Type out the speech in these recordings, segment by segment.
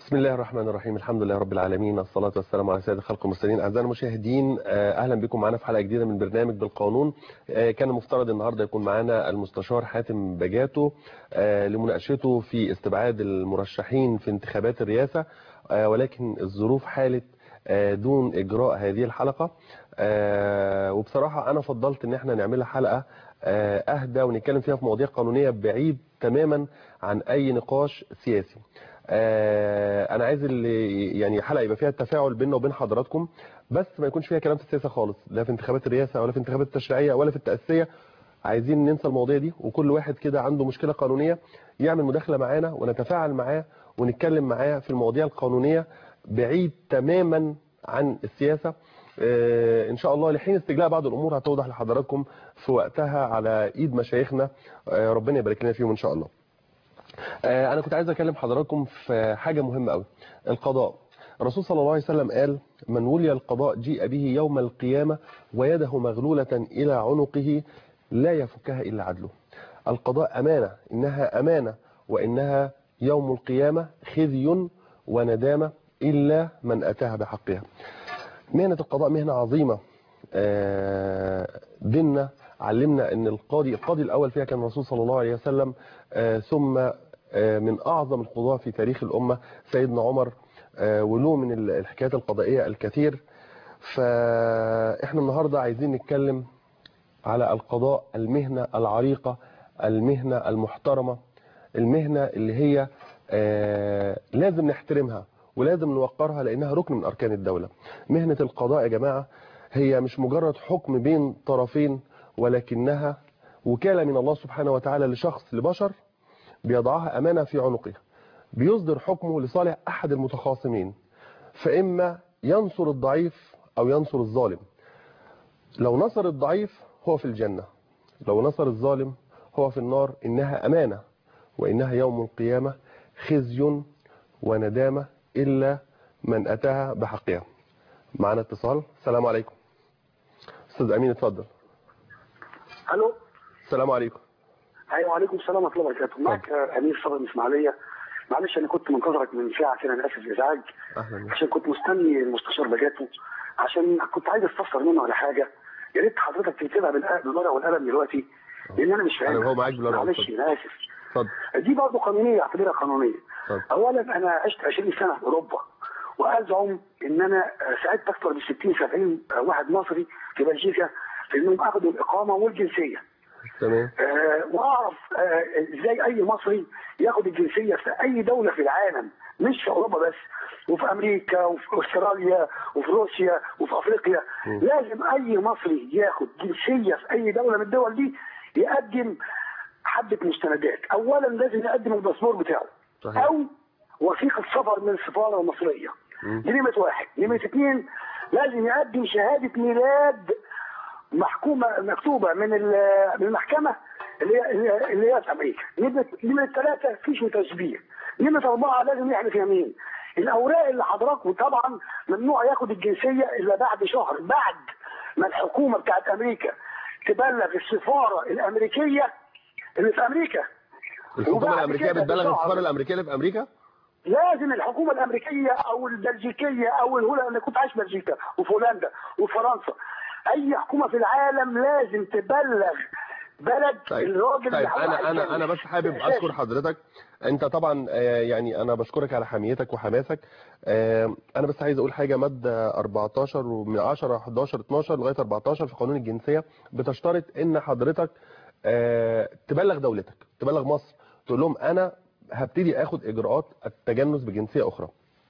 بسم الله الرحمن الرحيم الحمد لله رب العالمين الصلاة والسلام على سيد الخلق المرسلين أعزائي المشاهدين أهلا بكم معنا في حلقة جديدة من برنامج بالقانون كان المفترض النهاردة يكون معنا المستشار حاتم بجاتو لمناقشته في استبعاد المرشحين في انتخابات الرئاسة ولكن الظروف حالت دون إجراء هذه الحلقة وبصراحة أنا فضلت إن احنا نعملها حلقة أهدى ونتكلم فيها في مواضيع قانونية بعيد تماما عن أي نقاش سياسي انا عايز اللي يعني حلقه يبقى فيها التفاعل بيننا وبين حضراتكم بس ما يكونش فيها كلام في السياسه خالص لا في انتخابات الرئاسه ولا في انتخابات التشريعيه ولا في التاسيسيه عايزين ننسى المواضيع دي وكل واحد كده عنده مشكله قانونيه يعمل مداخله معانا ونتفاعل معاه ونتكلم معاه في المواضيع القانونيه بعيد تماما عن السياسه ان شاء الله لحين استجلاء بعض الامور هتوضح لحضراتكم في وقتها على ايد مشايخنا ربنا يبارك لنا فيهم ان شاء الله انا كنت عايز اكلم حضراتكم في حاجه مهمه قوي القضاء الرسول صلى الله عليه وسلم قال من ولي القضاء جيء به يوم القيامه ويده مغلوله الى عنقه لا يفكها الا عدله القضاء امانه انها امانه وانها يوم القيامه خزي وندامه الا من اتاها بحقها مهنه القضاء مهنه عظيمه ديننا علمنا ان القاضي القاضي الاول فيها كان الرسول صلى الله عليه وسلم ثم من اعظم القضاة في تاريخ الامه سيدنا عمر وله من الحكايات القضائيه الكثير فاحنا النهارده عايزين نتكلم على القضاء المهنه العريقه المهنه المحترمه المهنه اللي هي لازم نحترمها ولازم نوقرها لانها ركن من اركان الدوله مهنه القضاء يا جماعه هي مش مجرد حكم بين طرفين ولكنها وكالة من الله سبحانه وتعالى لشخص لبشر بيضعها أمانة في عنقه بيصدر حكمه لصالح أحد المتخاصمين فإما ينصر الضعيف أو ينصر الظالم لو نصر الضعيف هو في الجنة لو نصر الظالم هو في النار إنها أمانة وإنها يوم القيامة خزي وندامة إلا من أتاها بحقها معنا اتصال السلام عليكم أستاذ أمين اتفضل الو السلام عليكم ايوه وعليكم السلام ورحمه الله وبركاته معك امير صبري من اسماعيليه معلش انا كنت منتظرك من ساعه كده انا اسف الازعاج اهلا عشان كنت مستني المستشار بجاته عشان كنت عايز استفسر منه على حاجه يا ريت حضرتك تكتبها بالورقه والقلم دلوقتي لان انا مش فاهم انا هو معاك بالورقه معلش انا اسف اتفضل دي برضه قانونيه اعتبرها قانونيه اتفضل. اولا انا عشت 20 سنه في اوروبا وازعم ان انا ساعدت اكثر من 60 70 واحد مصري في بلجيكا في انهم اخذوا الاقامه والجنسيه تمام آه واعرف آه ازاي اي مصري ياخد الجنسيه في اي دوله في العالم مش في اوروبا بس وفي امريكا وفي استراليا وفي روسيا وفي افريقيا م. لازم اي مصري ياخد جنسيه في اي دوله من الدول دي يقدم حبه مستندات اولا لازم يقدم الباسبور بتاعه صحيح. او وثيقه سفر من السفاره المصريه م. دي نمره واحد نمره اثنين لازم يقدم شهاده ميلاد محكومه مكتوبه من ال- من المحكمه اللي هي اللي هي في امريكا نمره نمره ثلاثه فيش تشبيه نمره اربعه لازم يحلف يمين الاوراق اللي حضراتكم طبعا ممنوع ياخد الجنسيه الا بعد شهر بعد ما الحكومه بتاعت امريكا تبلغ السفاره الامريكيه اللي في امريكا الحكومه وبعد الامريكيه كده بتبلغ بشهر. السفاره الامريكيه اللي في امريكا لازم الحكومه الامريكيه او البلجيكيه او الهولندا انا كنت عايش في بلجيكا وفي هولندا وفرنسا اي حكومه في العالم لازم تبلغ بلد طيب الراجل طيب اللي انا انا انا بس حابب اذكر حضرتك انت طبعا آه، يعني انا بشكرك على حميتك وحماسك آه، انا بس عايز اقول حاجه ماده 14 ومن 10 11 12 لغايه 14 في قانون الجنسيه بتشترط ان حضرتك آه، تبلغ دولتك تبلغ مصر تقول لهم انا هبتدي اخد اجراءات التجنس بجنسيه اخرى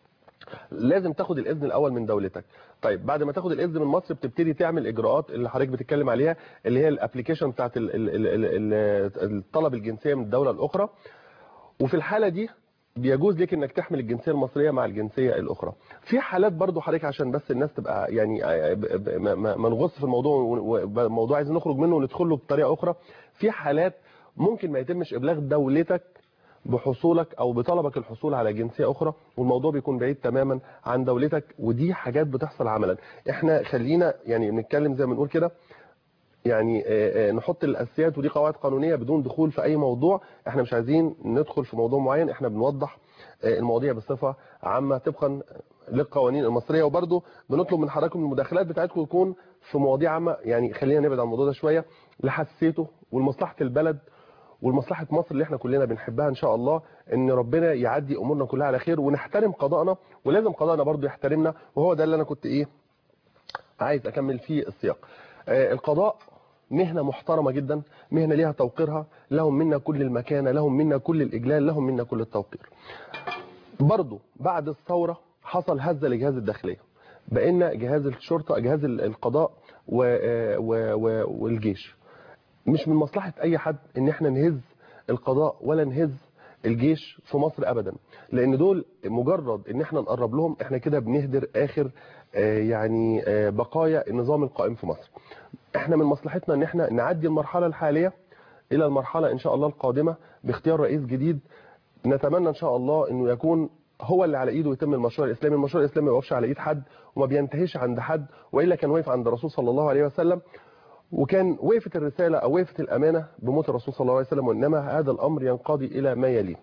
لازم تاخد الاذن الاول من دولتك طيب بعد ما تاخد الاذن من مصر بتبتدي تعمل اجراءات اللي حضرتك بتتكلم عليها اللي هي الابلكيشن بتاعت ال- ال- ال- ال- الطلب الجنسيه من الدوله الاخرى وفي الحاله دي بيجوز ليك انك تحمل الجنسيه المصريه مع الجنسيه الاخرى في حالات برضو حضرتك عشان بس الناس تبقى يعني ب- ب- ما- ما ما نغص في الموضوع وموضوع عايزين نخرج منه وندخل له بطريقه اخرى في حالات ممكن ما يتمش ابلاغ دولتك بحصولك او بطلبك الحصول على جنسيه اخرى والموضوع بيكون بعيد تماما عن دولتك ودي حاجات بتحصل عملا احنا خلينا يعني نتكلم زي ما بنقول كده يعني آه، آه، نحط الاساسيات ودي قواعد قانونيه بدون دخول في اي موضوع احنا مش عايزين ندخل في موضوع معين احنا بنوضح آه، المواضيع بصفه عامه طبقا للقوانين المصريه وبرده بنطلب من حضراتكم المداخلات بتاعتكم تكون في مواضيع عامه يعني خلينا نبعد عن الموضوع ده شويه لحساسيته ولمصلحه البلد ولمصلحه مصر اللي احنا كلنا بنحبها ان شاء الله ان ربنا يعدي امورنا كلها على خير ونحترم قضائنا ولازم قضائنا برضو يحترمنا وهو ده اللي انا كنت ايه عايز اكمل فيه السياق آه، القضاء مهنة محترمة جدا مهنة ليها توقيرها لهم منا كل المكانة لهم منا كل الإجلال لهم منا كل التوقير برضو بعد الثورة حصل هزة لجهاز الداخلية بقينا جهاز الشرطة جهاز القضاء و... و... و... والجيش مش من مصلحة أي حد إن احنا نهز القضاء ولا نهز الجيش في مصر أبدا لأن دول مجرد إن احنا نقرب لهم احنا كده بنهدر آخر آه، يعني آه، بقايا النظام القائم في مصر احنا من مصلحتنا ان احنا نعدي المرحلة الحالية الى المرحلة ان شاء الله القادمة باختيار رئيس جديد نتمنى ان شاء الله انه يكون هو اللي على ايده يتم المشروع الاسلامي المشروع الاسلامي ما يقفش على ايد حد وما بينتهيش عند حد والا كان واقف عند الرسول صلى الله عليه وسلم وكان وقفت الرسالة او وقفت الامانة بموت الرسول صلى الله عليه وسلم وانما هذا الامر ينقضي الى ما يليه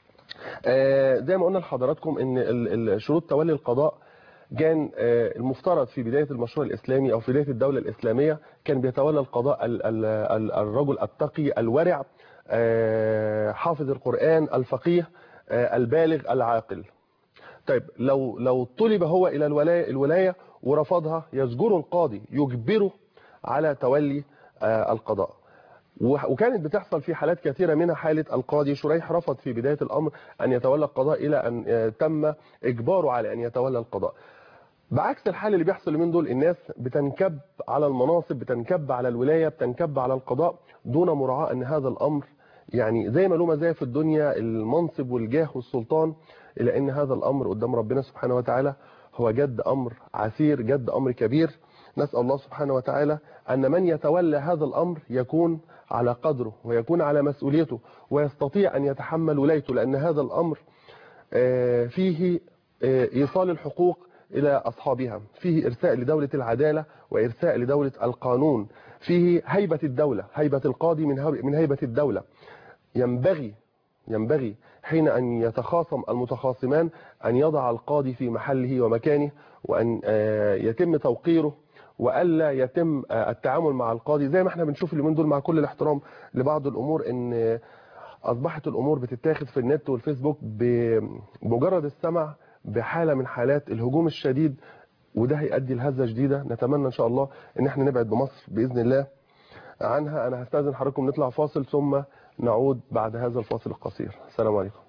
آه، زي ما قلنا لحضراتكم ان ال- ال- شروط تولي القضاء كان آه، المفترض في بداية المشروع الإسلامي أو في بداية الدولة الإسلامية كان بيتولى القضاء ال- ال- ال- الرجل التقي الورع آه، حافظ القرآن الفقيه آه، البالغ العاقل طيب لو لو طلب هو إلى الولاية, الولاية ورفضها يزجره القاضي يجبره على تولي آه، القضاء وح- وكانت بتحصل في حالات كثيرة منها حالة القاضي شريح رفض في بداية الأمر أن يتولى القضاء إلى أن آه، تم إجباره على أن يتولى القضاء بعكس الحال اللي بيحصل من دول الناس بتنكب على المناصب بتنكب على الولاية بتنكب على القضاء دون مراعاة أن هذا الأمر يعني زي ما له مزايا في الدنيا المنصب والجاه والسلطان إلى أن هذا الأمر قدام ربنا سبحانه وتعالى هو جد أمر عسير جد أمر كبير نسأل الله سبحانه وتعالى أن من يتولى هذا الأمر يكون على قدره ويكون على مسؤوليته ويستطيع أن يتحمل ولايته لأن هذا الأمر آه، فيه آه، إيصال الحقوق إلى أصحابها فيه إرساء لدولة العدالة وإرساء لدولة القانون فيه هيبة الدولة هيبة القاضي من هو- من هيبة الدولة ينبغي ينبغي حين أن يتخاصم المتخاصمان أن يضع القاضي في محله ومكانه وأن آه، يتم توقيره وألا يتم آه، التعامل مع القاضي زي ما احنا بنشوف اليومين دول مع كل الاحترام لبعض الأمور أن آه، أصبحت الأمور بتتاخد في النت والفيسبوك بمجرد السمع بحالة من حالات الهجوم الشديد وده هيؤدي لهزة جديدة نتمنى إن شاء الله إن احنا نبعد بمصر بإذن الله عنها أنا هستأذن حضراتكم نطلع فاصل ثم نعود بعد هذا الفاصل القصير السلام عليكم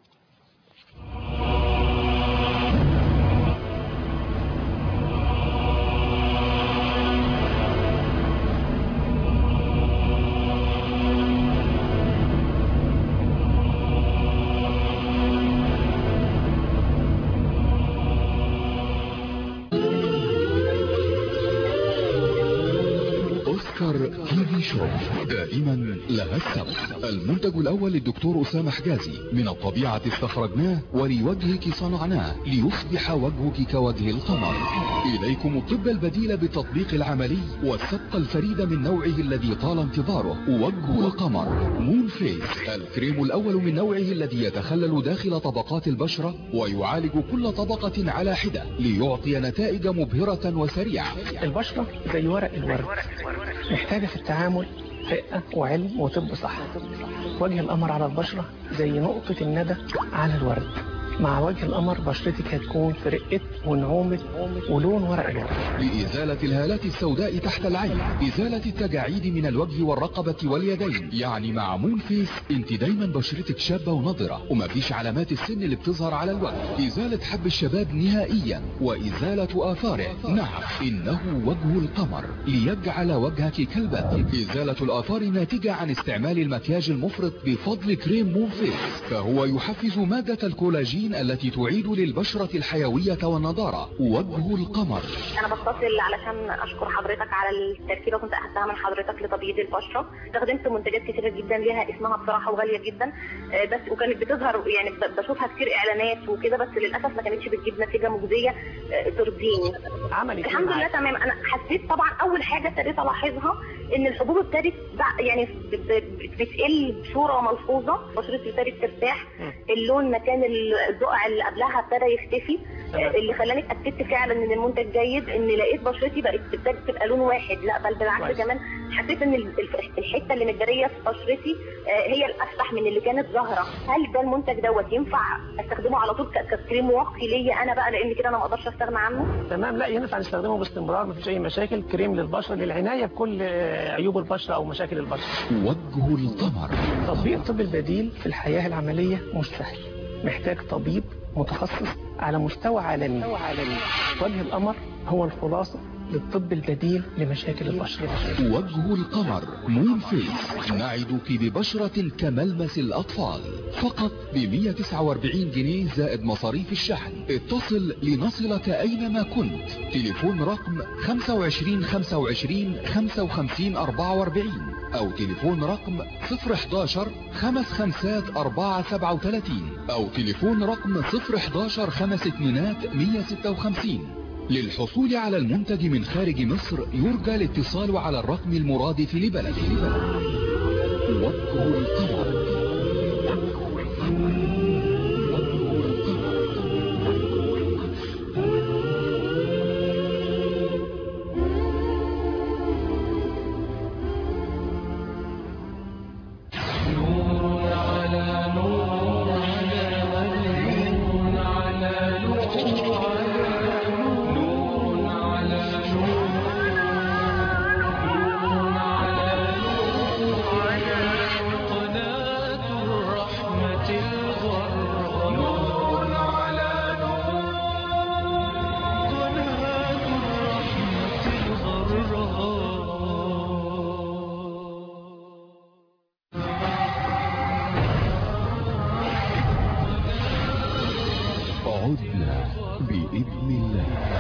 أوسكار تي في شو دائما لها السبب المنتج الأول للدكتور أسامة حجازي من الطبيعة استخرجناه ولوجهك صنعناه ليصبح وجهك كوجه القمر إليكم الطب البديل بالتطبيق العملي والسبق الفريد من نوعه الذي طال انتظاره وجه القمر مون فيس الكريم الأول من نوعه الذي يتخلل داخل طبقات البشرة ويعالج كل طبقة على حدة ليعطي نتائج مبهرة وسريعة البشرة زي ورق الورد محتاجة في التعامل رقة وعلم وطب صح وجه القمر على البشرة زي نقطة الندى على الورد مع وجه القمر بشرتك هتكون في رقة ونعومة ولون ورق الورد لإزالة الهالات السوداء تحت العين إزالة التجاعيد من الوجه والرقبة واليدين يعني مع مون فيس انت دايما بشرتك شابة ونضرة ومفيش علامات السن اللي بتظهر على الوجه إزالة حب الشباب نهائيا وإزالة آثاره نعم إنه وجه القمر ليجعل وجهك كالبدر إزالة الآثار الناتجة عن استعمال المكياج المفرط بفضل كريم مون فيس فهو يحفز مادة الكولاجين العناوين التي تعيد للبشرة الحيوية والنضارة وجه القمر انا بتصل علشان اشكر حضرتك على التركيبه كنت اخدتها من حضرتك لتبييض البشره استخدمت منتجات كتيره جدا ليها اسمها بصراحه وغاليه جدا آه، بس وكانت بتظهر يعني ب- بشوفها كتير اعلانات وكده بس للاسف ما كانتش بتجيب نتيجه مجزيه آه، ترضيني عملت إيه الحمد لله معاك؟ تمام انا حسيت طبعا اول حاجه ابتديت الاحظها ان الحبوب ابتدت بع- يعني ب- ب- بتقل بصوره ملحوظه بشرتي ابتدت ترتاح مم. اللون مكان الدقع اللي قبلها ابتدى يختفي تمام. آه، اللي خلاني اتاكدت فعلا ان المنتج جيد ان لقيت بشرتي بقت ابتدت تبقى لون واحد لا بل بالعكس كويس. كمان حسيت ان ال- الف- الحته اللي متجريه في بشرتي آه، هي الافتح من اللي كانت ظاهره هل ده المنتج دوت ينفع استخدمه على طول ك- ككريم واقي ليا انا بقى لان كده انا ما اقدرش استغنى عنه تمام لا ينفع نستخدمه باستمرار مفيش اي مشاكل كريم للبشره للعنايه بكل آه، عيوب البشره او مشاكل البشره وجه القمر تطبيق الطب البديل في الحياه العمليه مش سهل محتاج طبيب متخصص على مستوى عالمي وجه القمر هو الخلاصه للطب البديل لمشاكل البشره وجه القمر مون فيس نعدك ببشرة كملمس الأطفال فقط ب 149 جنيه زائد مصاريف الشحن اتصل لنصلك أينما كنت تليفون رقم 25 25 55 44 أو تليفون رقم 011 خمس خمسات 4 37 أو تليفون رقم 011 خمس اتنينات 156 للحصول على المنتج من خارج مصر يرجى الاتصال على الرقم المرادف لبلده وجه القمر عدنا بإذن الله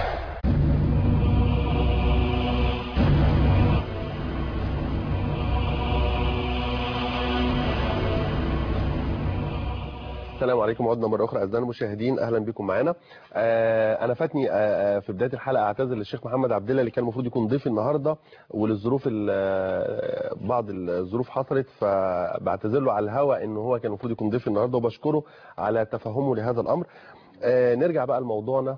السلام عليكم عدنا مره اخرى اعزائنا المشاهدين اهلا بكم معانا آه انا فاتني آه آه، في بدايه الحلقه اعتذر للشيخ محمد عبد الله اللي كان المفروض يكون ضيف النهارده وللظروف ال- آه، بعض الظروف حصلت فبعتذر له على الهوا ان هو كان المفروض يكون ضيف النهارده وبشكره على تفهمه لهذا الامر آه نرجع بقى لموضوعنا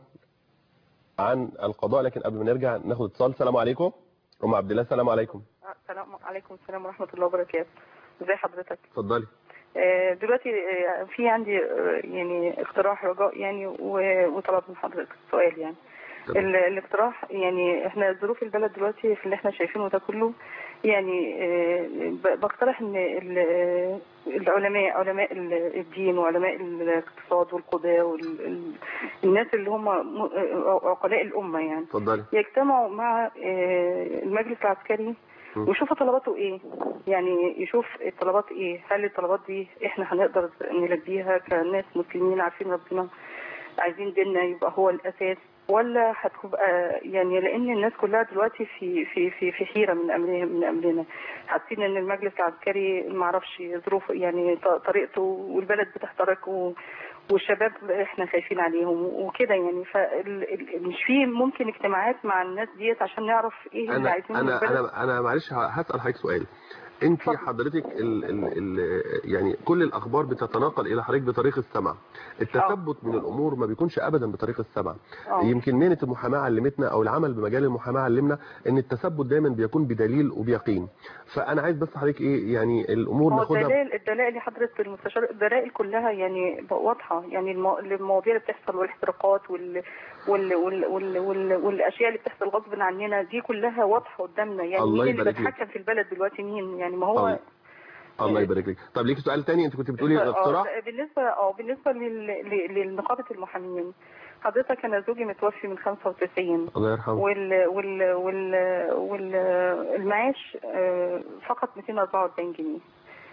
عن القضاء لكن قبل ما نرجع ناخد اتصال السلام عليكم ام عبد الله السلام عليكم السلام عليكم السلام ورحمة الله وبركاته ازي حضرتك اتفضلي آه، دلوقتي آه، في عندي آه، يعني اقتراح رجاء يعني و- وطلب من حضرتك سؤال يعني تمام. ال- الاقتراح يعني احنا ظروف البلد دلوقتي في اللي احنا شايفينه ده كله يعني آه، ب- بقترح ان ال- العلماء علماء ال- الدين وعلماء الاقتصاد والقضاء والناس اللي هم م- عقلاء الامه يعني اتفضلي يجتمعوا مع آه، المجلس العسكري م. ويشوفوا طلباته ايه يعني يشوف الطلبات ايه هل الطلبات دي احنا هنقدر نلبيها كناس مسلمين عارفين ربنا عايزين ديننا يبقى هو الاساس ولا هتبقى يعني لان الناس كلها دلوقتي في في في في حيره من امرهم من امرنا حاسين ان المجلس العسكري ما اعرفش ظروفه يعني ط- طريقته والبلد بتحترق و- والشباب احنا خايفين عليهم وكده يعني فمش في ممكن اجتماعات مع الناس ديت عشان نعرف ايه اللي انا عايزينه من انا البلد انا انا معلش هسال حضرتك سؤال انت اتفضل. حضرتك ال ال ال يعني كل الاخبار بتتناقل الى حضرتك بطريق السمع التثبت من الامور ما بيكونش ابدا بطريق السمع اه يمكن مهنه المحاماه علمتنا او العمل بمجال المحاماه علمنا ان التثبت دايما بيكون بدليل وبيقين فانا عايز بس حضرتك ايه يعني الامور هو ناخدها الدلائل الدلائل اللي حضرتك المستشار الدلائل كلها يعني واضحه يعني المو- المواضيع اللي بتحصل والاحتراقات وال وال وال وال وال والاشياء اللي بتحصل غصب عننا دي كلها واضحه قدامنا يعني الله مين اللي يبارك لك. بيتحكم في البلد دلوقتي مين يعني ما هو الله. الله يبارك لك طب ليك سؤال تاني انت كنت بتقولي آه، اقتراح بالنسبه اه بالنسبه لل- ل- لنقابه المحامين حضرتك انا زوجي متوفي من 95 الله يرحمه وال وال وال وال المعاش آه، فقط 244 جنيه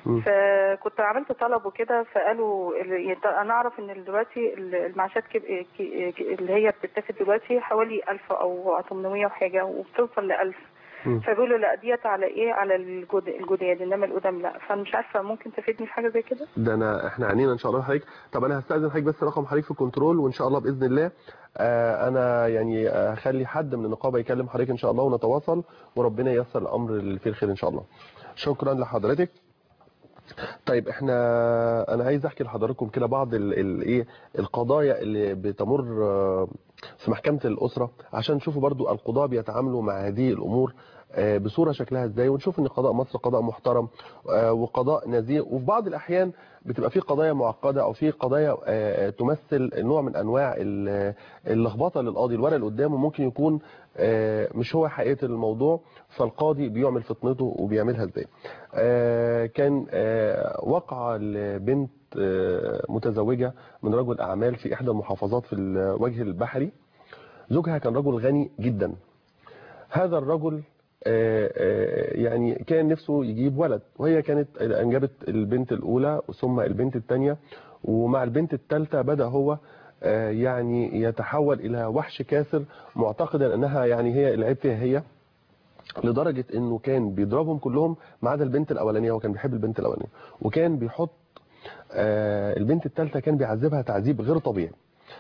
مم. فكنت عملت طلب وكده فقالوا ال- انا اعرف ان دلوقتي المعاشات كب- ك- ك- اللي هي بتتاخد دلوقتي حوالي 1000 او 800 وحاجه وبتوصل ل 1000 مم. فبيقولوا لا ديت على ايه على الجد- الجداد انما القدام لا فانا مش عارفه ممكن تفيدني في حاجه زي كده ده انا احنا عنينا ان شاء الله حضرتك طب انا هستاذن حضرتك بس رقم حضرتك في الكنترول وان شاء الله باذن الله آه انا يعني آه، هخلي حد من النقابه يكلم حضرتك ان شاء الله ونتواصل وربنا ييسر الامر اللي فيه الخير ان شاء الله شكرا لحضرتك طيب احنا انا عايز احكي لحضراتكم كده بعض ال- ال- ايه القضايا اللي بتمر آه، في محكمة الأسرة عشان نشوفوا برضو القضاء بيتعاملوا مع هذه الأمور آه، بصورة شكلها ازاي ونشوف ان قضاء مصر قضاء محترم آه، وقضاء نزيه وفي بعض الأحيان بتبقى في قضايا معقدة أو في قضايا آه، تمثل نوع من أنواع ال- اللخبطة للقاضي الورق اللي قدامه ممكن يكون آه، مش هو حقيقة الموضوع فالقاضي بيعمل فطنته وبيعملها ازاي آه، كان آه، وقع لبنت آه، متزوجة من رجل أعمال في إحدى المحافظات في الوجه البحري زوجها كان رجل غني جدا هذا الرجل آه، آه، يعني كان نفسه يجيب ولد وهي كانت أنجبت البنت الأولى ثم البنت الثانية ومع البنت الثالثة بدأ هو آه، يعني يتحول إلى وحش كاسر معتقدا أنها يعني هي العيب فيها هي لدرجة انه كان بيضربهم كلهم ما عدا البنت الاولانية هو كان بيحب البنت الاولانية وكان بيحط آه، البنت الثالثة كان بيعذبها تعذيب غير طبيعي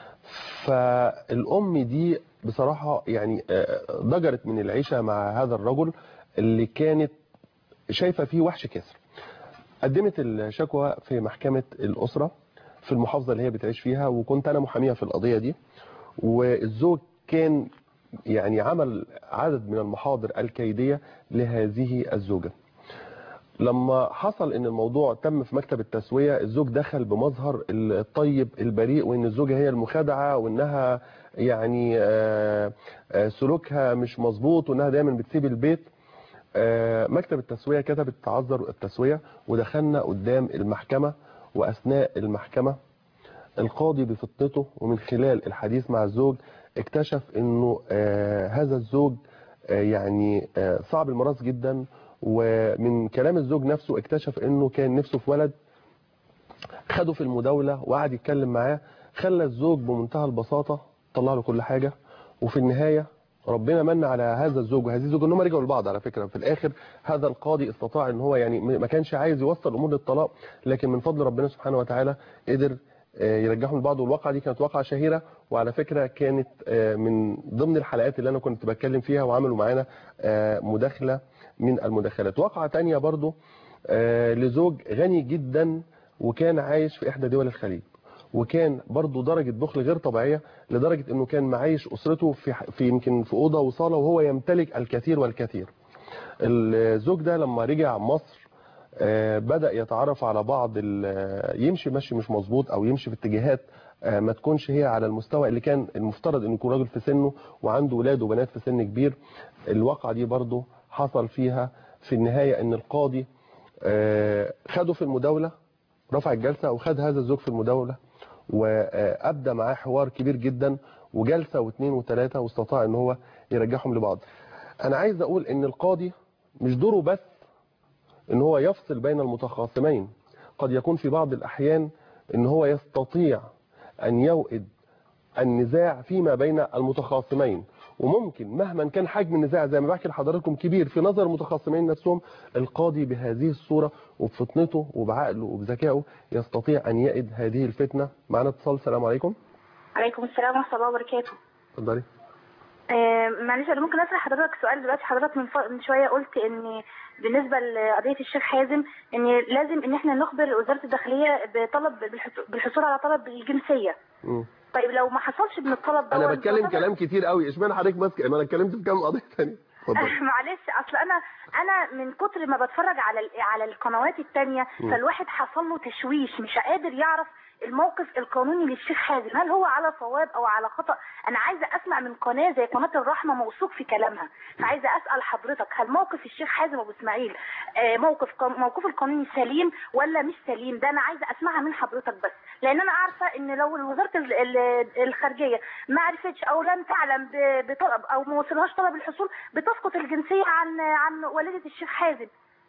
فالام دي بصراحة يعني آه، ضجرت من العيشة مع هذا الرجل اللي كانت شايفة فيه وحش كاسر قدمت الشكوى في محكمة الأسرة في المحافظة اللي هي بتعيش فيها وكنت أنا محامية في القضية دي والزوج كان يعني عمل عدد من المحاضر الكيدية لهذه الزوجة لما حصل ان الموضوع تم في مكتب التسوية الزوج دخل بمظهر الطيب البريء وان الزوجة هي المخادعة وانها يعني آه، آه، سلوكها مش مظبوط وانها دايما بتسيب البيت آه، مكتب التسوية كتبت تعذر التسوية ودخلنا قدام المحكمة واثناء المحكمة القاضي بفطنته ومن خلال الحديث مع الزوج اكتشف انه آه هذا الزوج آه يعني آه صعب المراس جدا ومن كلام الزوج نفسه اكتشف انه كان نفسه في ولد خده في المداولة وقعد يتكلم معاه خلى الزوج بمنتهى البساطة طلع له كل حاجة وفي النهاية ربنا من على هذا الزوج وهذه الزوجة ان هم رجعوا لبعض على فكرة في الاخر هذا القاضي استطاع ان هو يعني ما كانش عايز يوصل الامور للطلاق لكن من فضل ربنا سبحانه وتعالى قدر آه، يرجعهم لبعض والواقعة دي كانت واقعة شهيرة وعلى فكرة كانت آه، من ضمن الحلقات اللي انا كنت بتكلم فيها وعملوا معانا آه، مداخلة من المداخلات واقعة تانية برضو آه، لزوج غني جدا وكان عايش في احدى دول الخليج وكان برضو درجة بخل غير طبيعية لدرجة انه كان معايش اسرته في في يمكن في اوضه وصاله وهو يمتلك الكثير والكثير الزوج ده لما رجع مصر آه، بدأ يتعرف على بعض ال- يمشي مشي مش مظبوط او يمشي في اتجاهات آه، ما تكونش هي على المستوى اللي كان المفترض انه يكون راجل في سنه وعنده ولاد وبنات في سن كبير الواقعة دي برضو حصل فيها في النهاية ان القاضي آه، خده في المداولة رفع الجلسة وخد هذا الزوج في المداولة وأبدى معاه حوار كبير جدا وجلسة واثنين وثلاثة واستطاع ان هو يرجعهم لبعض انا عايز اقول ان القاضي مش دوره بس ان هو يفصل بين المتخاصمين قد يكون في بعض الاحيان ان هو يستطيع ان يوئد النزاع فيما بين المتخاصمين وممكن مهما كان حجم النزاع زي ما بحكي لحضراتكم كبير في نظر المتخاصمين نفسهم القاضي بهذه الصورة وبفطنته وبعقله وبذكائه يستطيع ان يئد هذه الفتنة معنا اتصال السلام عليكم عليكم السلام ورحمة الله وبركاته اتفضلي آه، معلش انا ممكن اسال حضرتك سؤال دلوقتي حضرتك من, ف... من شويه قلت ان بالنسبه لقضيه الشيخ حازم ان لازم ان احنا نخبر وزاره الداخليه بطلب بالحص- بالحصول على طلب الجنسيه مم. طيب لو ما حصلش من الطلب ده انا بتكلم كلام كتير قوي اشمعنى حضرتك ماسكه ما انا اتكلمت في كام قضيه ثانيه اتفضلي معلش اصل انا انا من كتر ما بتفرج على ال- على القنوات التانية مم. فالواحد حصل له تشويش مش قادر يعرف الموقف القانوني للشيخ حازم هل هو على صواب او على خطأ انا عايزه اسمع من قناه زي قناه الرحمه موثوق في كلامها فعايزه اسال حضرتك هل موقف الشيخ حازم ابو اسماعيل آه، موقف قان- موقفه القانوني سليم ولا مش سليم ده انا عايزه اسمعها من حضرتك بس لان انا عارفه ان لو وزاره ال- ال- الخارجيه ما عرفتش او لم تعلم ب- بطلب او ما وصلهاش طلب الحصول بتسقط الجنسيه عن عن والده الشيخ حازم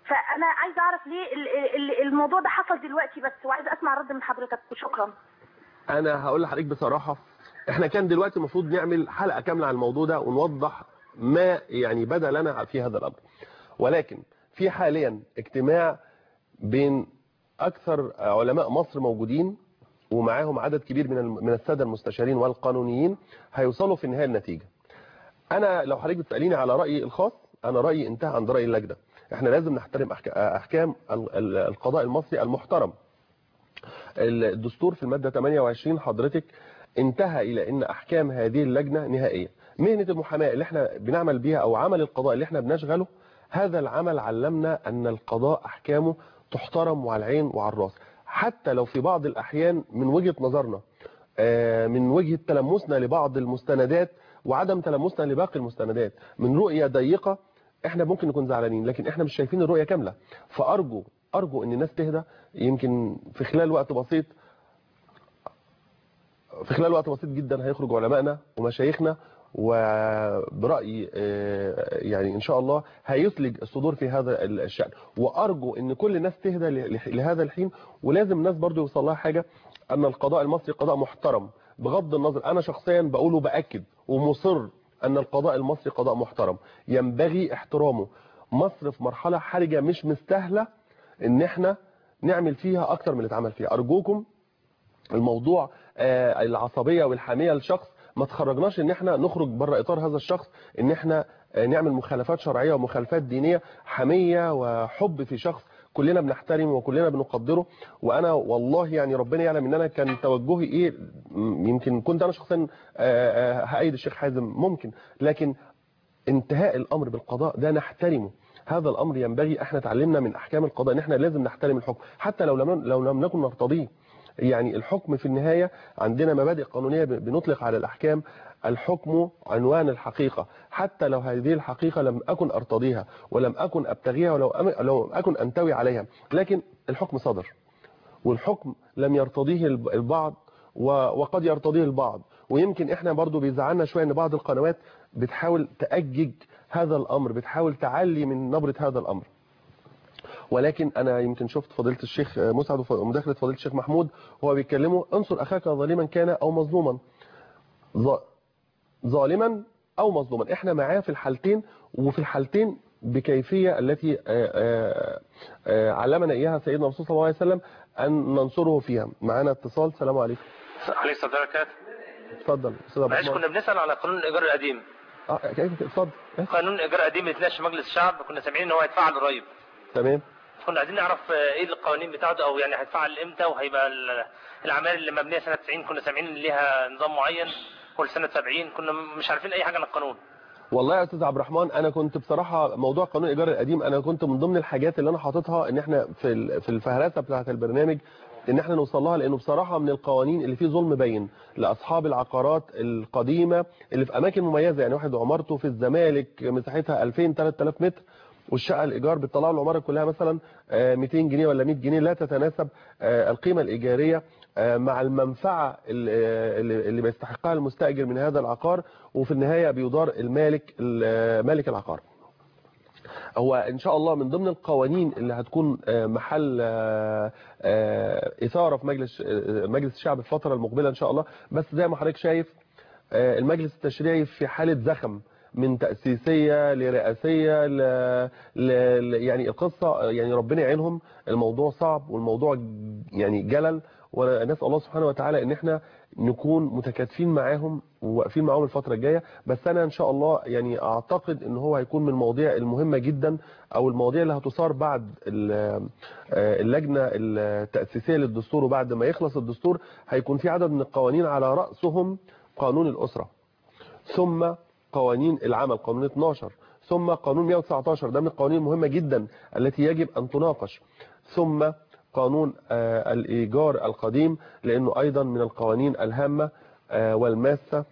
فانا عايزه اعرف ليه ال- ال- الموضوع ده حصل دلوقتي بس وعايزه اسمع رد من حضرتك وشكرا انا هقول لحضرتك بصراحه احنا كان دلوقتي المفروض نعمل حلقه كامله عن الموضوع ده ونوضح ما يعني بدا لنا في هذا الامر ولكن في حاليا اجتماع بين اكثر علماء مصر موجودين ومعاهم عدد كبير من الم- من الساده المستشارين والقانونيين هيوصلوا في النهايه النتيجه انا لو حضرتك بتساليني على رايي الخاص انا رايي انتهى عند راي اللجنه احنا لازم نحترم أحك- احكام ال- ال- القضاء المصري المحترم الدستور في المادة 28 حضرتك انتهى إلى أن أحكام هذه اللجنة نهائية مهنة المحاماة اللي احنا بنعمل بيها أو عمل القضاء اللي احنا بنشغله هذا العمل علمنا أن القضاء أحكامه تحترم وعلى العين وعلى الراس حتى لو في بعض الأحيان من وجهة نظرنا آه، من وجهة تلمسنا لبعض المستندات وعدم تلمسنا لباقي المستندات من رؤية ضيقة احنا ممكن نكون زعلانين لكن احنا مش شايفين الرؤية كاملة فأرجو أرجو أن الناس تهدى يمكن في خلال وقت بسيط في خلال وقت بسيط جدا هيخرج علمائنا ومشايخنا وبرأيي آه، يعني إن شاء الله هيثلج الصدور في هذا الشأن وأرجو أن كل الناس تهدى ل- لهذا الحين ولازم الناس برضو يوصل لها حاجة أن القضاء المصري قضاء محترم بغض النظر أنا شخصيا بقوله بأكد ومصر أن القضاء المصري قضاء محترم ينبغي احترامه مصر في مرحلة حرجة مش مستاهلة ان احنا نعمل فيها اكتر من اللي اتعمل فيها ارجوكم الموضوع آه، العصبية والحامية للشخص ما تخرجناش ان احنا نخرج بره اطار هذا الشخص ان احنا آه، نعمل مخالفات شرعية ومخالفات دينية حمية وحب في شخص كلنا بنحترمه وكلنا بنقدره وانا والله يعني ربنا يعلم ان انا كان توجهي ايه م- يمكن كنت انا شخصيا آه، آه، هأيد الشيخ حازم ممكن لكن انتهاء الامر بالقضاء ده نحترمه هذا الامر ينبغي احنا اتعلمنا من احكام القضاء ان احنا لازم نحترم الحكم حتى لو لم لو لم نكن نرتضيه يعني الحكم في النهايه عندنا مبادئ قانونيه ب- بنطلق على الاحكام الحكم عنوان الحقيقه حتى لو هذه الحقيقه لم اكن ارتضيها ولم اكن ابتغيها ولو أم- لو اكن انتوي عليها لكن الحكم صدر والحكم لم يرتضيه الب- البعض و- وقد يرتضيه البعض ويمكن احنا برضو بيزعلنا شوية ان بعض القنوات بتحاول تأجج هذا الامر بتحاول تعلي من نبرة هذا الامر ولكن انا يمكن شفت فضيله الشيخ مسعد وف- ومداخله فضيله الشيخ محمود هو بيتكلموا انصر اخاك ظالما كان او مظلوما ظ- ظالما او مظلوما احنا معاه في الحالتين وفي الحالتين بكيفيه التي آه، آه، آه، علمنا اياها سيدنا الرسول صلى الله عليه وسلم ان ننصره فيها معانا اتصال السلام عليكم عليه الصلاه والسلام اتفضل استاذ ابو معلش حمار. كنا بنسال على قانون الايجار القديم اه كيف اتفضل إيه؟ قانون الايجار القديم اللي اتناقش في مجلس الشعب كنا سامعين ان هو هيتفعل قريب تمام كنا عايزين نعرف آه، ايه القوانين بتاعته او يعني هيتفعل امتى وهيبقى ال- الاعمال اللي مبنيه سنه 90 كنا سامعين ان ليها نظام معين ولسنه 70 كنا مش عارفين اي حاجه عن القانون والله يا استاذ عبد الرحمن انا كنت بصراحه موضوع قانون الايجار القديم انا كنت من ضمن الحاجات اللي انا حاططها ان احنا في ال- في الفهرسه بتاعه البرنامج ان احنا نوصل لها لانه بصراحه من القوانين اللي فيه ظلم باين لاصحاب العقارات القديمه اللي في اماكن مميزه يعني واحد عمارته في الزمالك مساحتها 2000 3000 متر والشقه الايجار بتطلع له العماره كلها مثلا آه، 200 جنيه ولا 100 جنيه لا تتناسب آه، القيمه الايجاريه آه، مع المنفعه اللي اللي- اللي بيستحقها المستاجر من هذا العقار وفي النهايه بيدار المالك ال- مالك العقار هو ان شاء الله من ضمن القوانين اللي هتكون آه، محل آه، آه، اثاره في مجلس آه، مجلس الشعب في الفتره المقبله ان شاء الله بس زي ما حضرتك شايف آه، المجلس التشريعي في حاله زخم من تأسيسية لرئاسية ل... ل... ل- يعني القصة آه، يعني ربنا يعينهم الموضوع صعب والموضوع يعني جلل ونسأل الله سبحانه وتعالى ان احنا نكون متكاتفين معاهم وواقفين معاهم الفترة الجاية بس انا ان شاء الله يعني اعتقد ان هو هيكون من المواضيع المهمة جدا او المواضيع اللي هتثار بعد ال- آه، اللجنة التأسيسية للدستور وبعد ما يخلص الدستور هيكون في عدد من القوانين على رأسهم قانون الأسرة ثم قوانين العمل قانون 12 ثم قانون 119 ده من القوانين المهمة جدا التي يجب أن تناقش ثم قانون آه، الإيجار القديم لأنه أيضا من القوانين الهامة آه، والماسة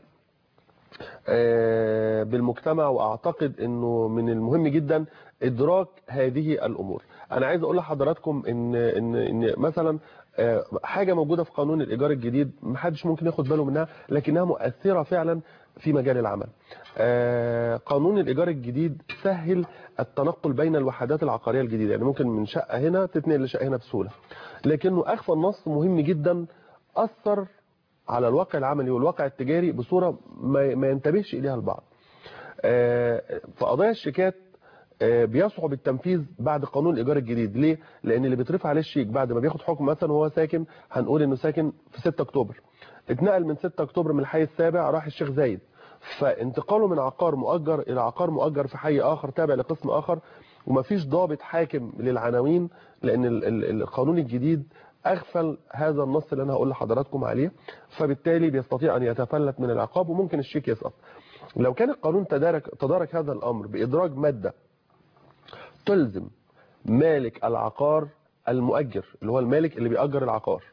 آه، بالمجتمع واعتقد انه من المهم جدا ادراك هذه الامور انا عايز اقول لحضراتكم ان ان ان مثلا آه، حاجه موجوده في قانون الايجار الجديد محدش ممكن ياخد باله منها لكنها مؤثره فعلا في مجال العمل آه، قانون الايجار الجديد سهل التنقل بين الوحدات العقاريه الجديده يعني ممكن من شقه هنا تتنقل لشقه هنا بسهوله لكنه اخفى النص مهم جدا اثر على الواقع العملي والواقع التجاري بصوره ما ما ينتبهش اليها البعض آه، في قضايا الشيكات آه، بيصعب التنفيذ بعد قانون الايجار الجديد ليه لان اللي بيترفع عليه الشيك بعد ما بياخد حكم مثلا وهو ساكن هنقول انه ساكن في 6 اكتوبر اتنقل من 6 اكتوبر من الحي السابع راح الشيخ زايد فانتقاله من عقار مؤجر الى عقار مؤجر في حي اخر تابع لقسم اخر ومفيش ضابط حاكم للعناوين لان ال- ال- القانون الجديد اغفل هذا النص اللي انا هقول لحضراتكم عليه فبالتالي بيستطيع ان يتفلت من العقاب وممكن الشيك يسقط لو كان القانون تدارك تدارك هذا الامر بادراج ماده تلزم مالك العقار المؤجر اللي هو المالك اللي بيأجر العقار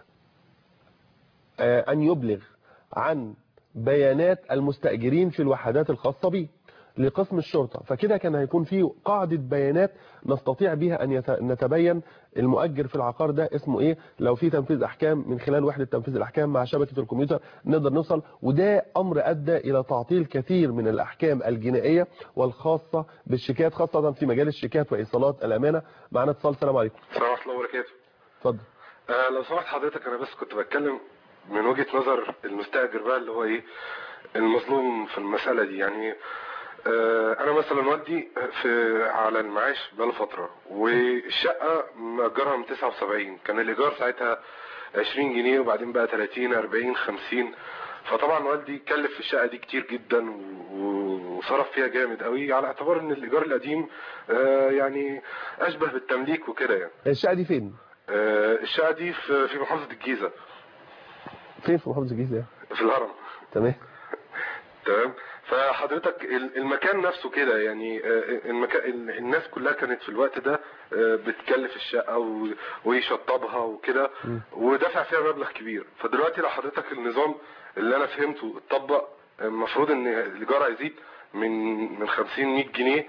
آه، أن يبلغ عن بيانات المستأجرين في الوحدات الخاصة به لقسم الشرطة فكده كان هيكون في قاعدة بيانات نستطيع بها أن يت- نتبين المؤجر في العقار ده اسمه إيه لو في تنفيذ أحكام من خلال وحدة تنفيذ الأحكام مع شبكة الكمبيوتر نقدر نوصل وده أمر أدى إلى تعطيل كثير من الأحكام الجنائية والخاصة بالشيكات خاصة في مجال الشيكات وإيصالات الأمانة معنا اتصال السلام عليكم السلام ورحمة الله وبركاته اتفضل آه لو سمحت حضرتك انا بس كنت بتكلم من وجهة نظر المستأجر بقى اللي هو ايه المظلوم في المسألة دي يعني آه انا مثلا والدي في على المعاش بقاله فترة والشقة مأجرها من 79 كان الايجار ساعتها 20 جنيه وبعدين بقى 30 40 50 فطبعا والدي كلف في الشقة دي كتير جدا و- وصرف فيها جامد قوي على اعتبار ان الايجار القديم آه يعني اشبه بالتمليك وكده يعني الشقة دي فين؟ آه، الشقة دي في في محافظة الجيزة فين في محافظة الجيزة يعني؟ في الهرم تمام تمام فحضرتك ال- المكان نفسه كده يعني آه، المكان ال- الناس كلها كانت في الوقت ده آه، بتكلف الشقة و- ويشطبها وكده ودفع فيها مبلغ كبير فدلوقتي لو حضرتك النظام اللي انا فهمته اتطبق المفروض ان الايجار هيزيد من من 50 100 جنيه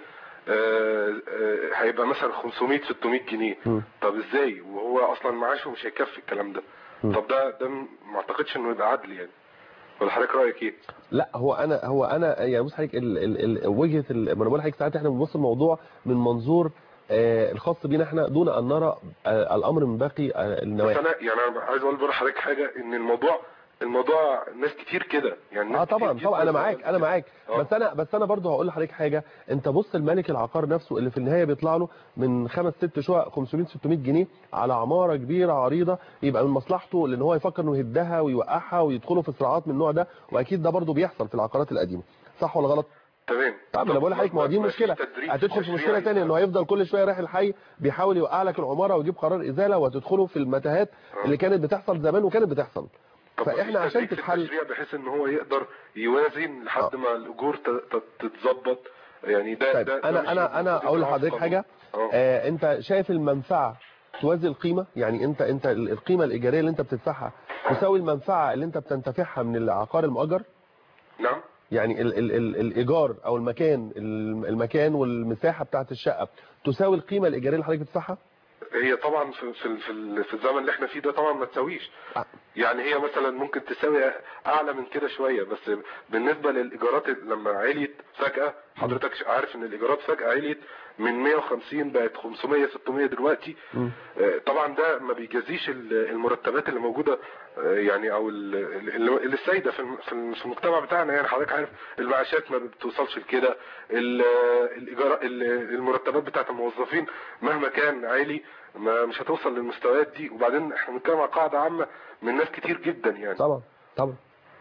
آه، آه، هيبقى مثلا 500 600 جنيه طب ازاي وهو اصلا معاشه مش هيكفي الكلام ده طب ده ده م- ما اعتقدش انه يبقى عدل يعني ولا حضرتك رايك ايه لا هو انا هو انا يعني بص حضرتك ال- ال- ال- وجهه ال- ما انا بقول لحضرتك ساعات احنا بنبص الموضوع من منظور آه، الخاص بينا احنا دون ان نرى آه، الامر من باقي آه، بس النواحي انا يعني انا عايز اقول برضه لحضرتك حاجه ان الموضوع الموضوع ناس كتير كده يعني ناس اه كتير طبعا جداً طبعا انا زي ما معاك قلت انا كده. معاك آه. بس انا بس انا برضه هقول لحضرتك حاجه انت بص الملك العقار نفسه اللي في النهايه بيطلع له من خمس ست شقق 500 600 جنيه على عماره كبيره عريضه يبقى من مصلحته لان هو يفكر انه يهدها ويوقعها ويدخلوا في صراعات من النوع ده واكيد ده برضه بيحصل في العقارات القديمه صح ولا غلط تمام طب انا بقول لحضرتك ما هو دي ما فيش مشكله تدريب هتدخل في تشريعي. مشكله ثانيه انه هيفضل كل شويه رايح الحي بيحاول يوقع لك العماره ويجيب قرار ازاله وتدخلوا في المتاهات اللي كانت بتحصل زمان وكانت بتحصل طب فاحنا مفيش عشان تدريج في تتحل التشريع بحيث ان هو يقدر يوازن لحد ما الاجور ت- ت- تتظبط يعني ده طيب ده ده انا مش انا انا المفروض اقول يبقى لحضرتك في حاجه قانون. آه انت شايف المنفعه توازي القيمه يعني انت انت ال- القيمه الايجاريه اللي انت بتدفعها تساوي المنفعه اللي انت بتنتفعها من العقار المؤجر نعم يعني ال ال ال الايجار او المكان ال- المكان والمساحه بتاعه الشقه تساوي القيمه الايجاريه اللي حضرتك بتدفعها هي طبعا في في في, ال- في الزمن اللي احنا فيه ده طبعا ما تساويش آه. يعني هي مثلا ممكن تساوي اعلى من كده شويه بس بالنسبه للايجارات لما عليت فجاه حضرتك عارف ان الايجارات فجاه عليت من 150 بقت 500 600 دلوقتي مم. آه، طبعا ده ما بيجازيش ال- المرتبات اللي موجوده آه، يعني او ال- ال- اللي السايده في الم- في الم- في المجتمع بتاعنا يعني حضرتك عارف المعاشات ما بتوصلش لكده ال- الايجار ال- المرتبات بتاعت الموظفين مهما كان عالي ما مش هتوصل للمستويات دي وبعدين احنا بنتكلم عن قاعده عامه من ناس كتير جدا يعني طبعا طبعا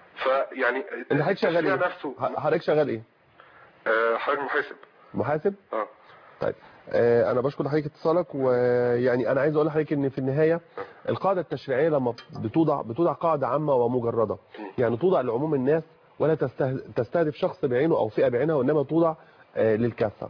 فيعني انت حضرتك شغال التشريع ايه نفسه ح- حضرتك شغال ايه آه، حضرتك محاسب محاسب اه طيب آه، انا بشكر حضرتك اتصالك ويعني انا عايز اقول لحضرتك ان في النهايه القاعده التشريعيه لما بتوضع بتوضع قاعده عامه ومجرده يعني توضع لعموم الناس ولا تسته- تستهدف شخص بعينه او فئه بعينها وانما توضع آه، للكافه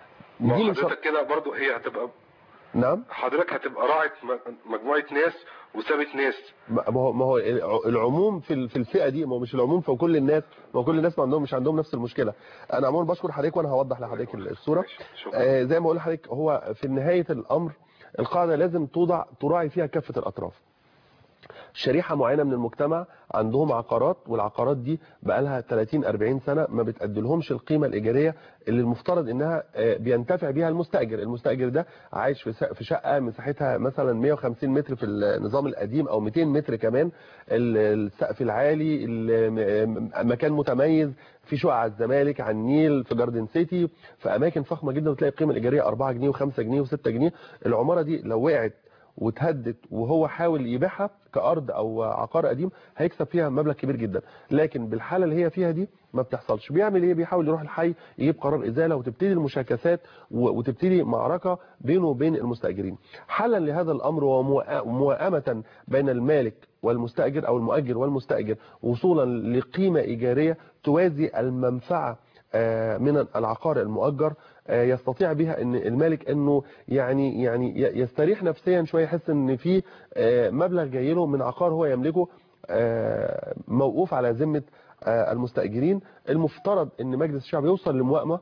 ما دي من شر- حضرتك كده برضو هي هتبقى نعم حضرتك هتبقى راعت م- مجموعه ناس وسابت ناس ما ما هو ما هو الع- العموم في ال- في الفئه دي ما هو مش العموم في كل الناس ما هو كل الناس ما عندهم مش عندهم نفس المشكله انا عموما بشكر حضرتك وانا هوضح لحضرتك الصوره ماشي، شكرا آه، زي ما بقول لحضرتك هو في نهايه الامر القاعده لازم توضع تراعي فيها كافه الاطراف شريحة معينة من المجتمع عندهم عقارات والعقارات دي بقى لها 30 40 سنة ما بتأدلهمش القيمة الإيجارية اللي المفترض انها آه، بينتفع بيها المستأجر المستأجر ده عايش في س- في شقة مساحتها مثلا 150 متر في النظام القديم او 200 متر كمان ال- السقف العالي ال- م- مكان متميز في شقق على الزمالك على النيل في جاردن سيتي في اماكن فخمه جدا وتلاقي القيمه الايجاريه 4 جنيه و5 جنيه و6 جنيه العماره دي لو وقعت وتهدد وهو حاول يبيعها كارض او عقار قديم هيكسب فيها مبلغ كبير جدا لكن بالحاله اللي هي فيها دي ما بتحصلش بيعمل ايه بيحاول يروح الحي يجيب قرار ازاله وتبتدي المشاكسات و- وتبتدي معركه بينه وبين المستاجرين حلا لهذا الامر وموائ- وموائمه بين المالك والمستاجر او المؤجر والمستاجر وصولا لقيمه ايجاريه توازي المنفعه آه، من العقار المؤجر آه، يستطيع بها ان المالك انه يعني يعني ي- يستريح نفسيا شويه يحس ان في آه، مبلغ جاي له من عقار هو يملكه آه، موقوف على ذمه آه، المستاجرين المفترض ان مجلس الشعب يوصل لموائمه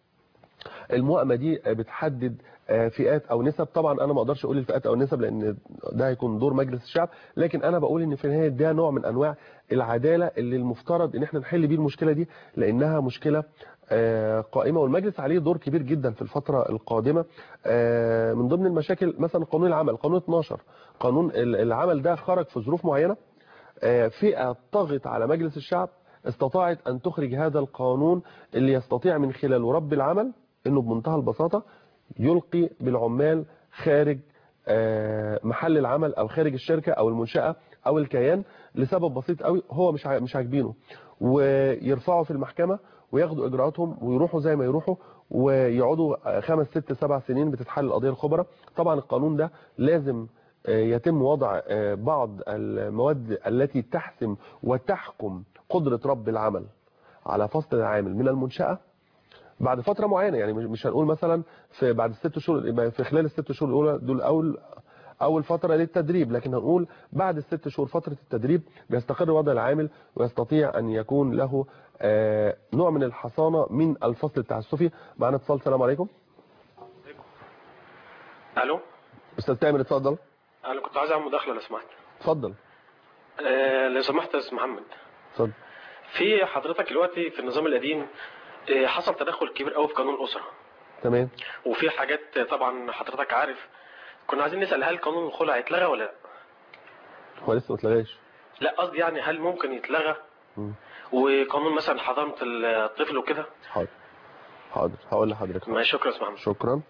الموائمه دي بتحدد آه، فئات او نسب طبعا انا ما اقدرش اقول الفئات او النسب لان ده هيكون دور مجلس الشعب لكن انا بقول ان في النهايه ده نوع من انواع العداله اللي المفترض ان احنا نحل بيه المشكله دي لانها مشكله آه، قائمه والمجلس عليه دور كبير جدا في الفتره القادمه آه، من ضمن المشاكل مثلا قانون العمل قانون 12 قانون ال- العمل ده خرج في ظروف معينه آه، فئه طغت على مجلس الشعب استطاعت ان تخرج هذا القانون اللي يستطيع من خلاله رب العمل انه بمنتهى البساطه يلقي بالعمال خارج آه، محل العمل او خارج الشركه او المنشاه او الكيان لسبب بسيط قوي هو مش عا- مش عاجبينه ويرفعوا في المحكمه وياخدوا اجراءاتهم ويروحوا زي ما يروحوا ويقعدوا آه، خمس ست سبع سنين بتتحل القضيه الخبرى طبعا القانون ده لازم آه، يتم وضع آه، بعض المواد التي تحسم وتحكم قدره رب العمل على فصل العامل من المنشاه بعد فتره معينه يعني مش- مش هنقول مثلا في بعد الست شهور يبقى في خلال الست شهور الاولى دول اول اول فتره للتدريب لكن هنقول بعد الست شهور فتره التدريب بيستقر وضع العامل ويستطيع ان يكون له آه، نوع من الحصانه من الفصل التعسفي معنا اتصال السلام عليكم الو استاذ تامر اتفضل انا كنت عايز اعمل مداخله لو سمحت اتفضل آه لو سمحت يا استاذ محمد اتفضل في حضرتك دلوقتي في النظام القديم آه حصل تدخل كبير قوي في قانون الاسره تمام وفي حاجات آه، طبعا حضرتك عارف كنا عايزين نسال هل قانون الخلع هيتلغى ولا لا هو لسه ما اتلغاش لا قصدي يعني هل ممكن يتلغى مم. وقانون مثلا حضانه الطفل وكده حاضر حاضر هقول لحضرتك ما شكرا يا استاذ محمد شكرا